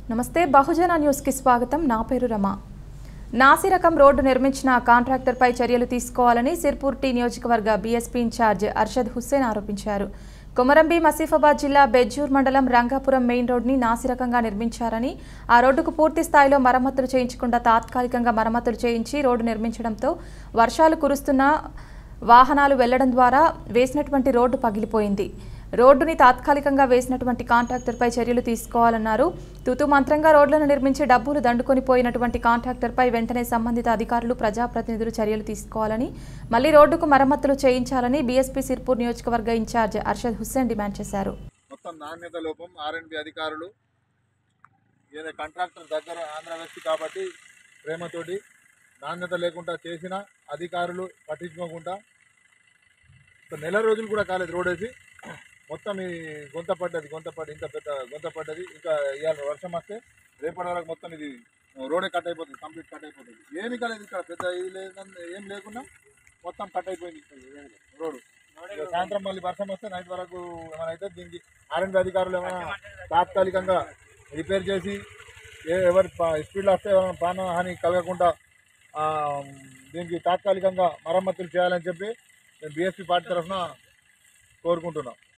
నమస్తే బహుజన న్యూస్కి స్వాగతం నా పేరు రమ నాసిరకం రోడ్డు నిర్మించిన కాంట్రాక్టర్పై చర్యలు తీసుకోవాలని సిర్పూర్ టీ నియోజకవర్గ బీఎస్పీ ఇన్ఛార్జ్ అర్షద్ హుస్సేన్ ఆరోపించారు కొమరంబి మసీఫాబాద్ జిల్లా బెజ్జూర్ మండలం రంగాపురం మెయిన్ రోడ్ని నాసిరకంగా నిర్మించారని ఆ రోడ్డుకు పూర్తి స్థాయిలో మరమ్మతులు చేయించకుండా తాత్కాలికంగా మరమ్మతులు చేయించి రోడ్డు నిర్మించడంతో వర్షాలు కురుస్తున్న వాహనాలు వెళ్లడం ద్వారా వేసినటువంటి రోడ్డు పగిలిపోయింది రోడ్డుని తాత్కాలికంగా వేసినటువంటి కాంట్రాక్టర్పై చర్యలు తీసుకోవాలన్నారు తుతు మంత్రంగా రోడ్లను నిర్మించి డబ్బులు దండుకొని పోయినటువంటి కాంట్రాక్టర్పై వెంటనే సంబంధిత అధికారులు ప్రజాప్రతినిధులు చర్యలు తీసుకోవాలని మళ్లీ రోడ్డుకు మరమ్మతులు చేయించాలని బీఎస్పీ సిర్పూర్ నియోజకవర్గ ఇన్ఛార్జ్ అర్షద్ హుస్సేన్ డిమాండ్ చేశారు మొత్తం నాణ్యత లోపం ఆర్ఎండ్బి అధికారులు ఏదో కాంట్రాక్టర్ దగ్గర ఆంధ్ర వ్యక్తి కాబట్టి ప్రేమతోటి నాణ్యత లేకుండా చేసిన అధికారులు పట్టించుకోకుండా ఒక నెల రోజులు కూడా కాలేదు రోడ్ వేసి మొత్తం ఈ గొంత పడ్డది గొంత పడ్డ ఇంత పెద్ద గొంత పడ్డది ఇంకా ఇవాళ వర్షం వస్తే రేపటి వరకు మొత్తం ఇది రోడే కట్ అయిపోతుంది కంప్లీట్ కట్ అయిపోతుంది ఏమి కాలేదు ఇక్కడ పెద్ద ఇది లేదని ఏం లేకుండా మొత్తం కట్ అయిపోయింది రోడ్డు ఇక సాయంత్రం మళ్ళీ వర్షం వస్తే నైట్ వరకు ఏమైనా అయితే దీనికి ఆర్ఎండ్ అధికారులు ఏమైనా తాత్కాలికంగా రిపేర్ చేసి ఏ ఎవరి స్పీడ్లో వస్తే ఏమైనా ప్రాణహాని కలగకుండా ఆ, దీనికి తాత్కాలికంగా మరమ్మతులు చేయాలని చెప్పి నేను బీఎస్పీ పార్టీ తరఫున కోరుకుంటున్నాం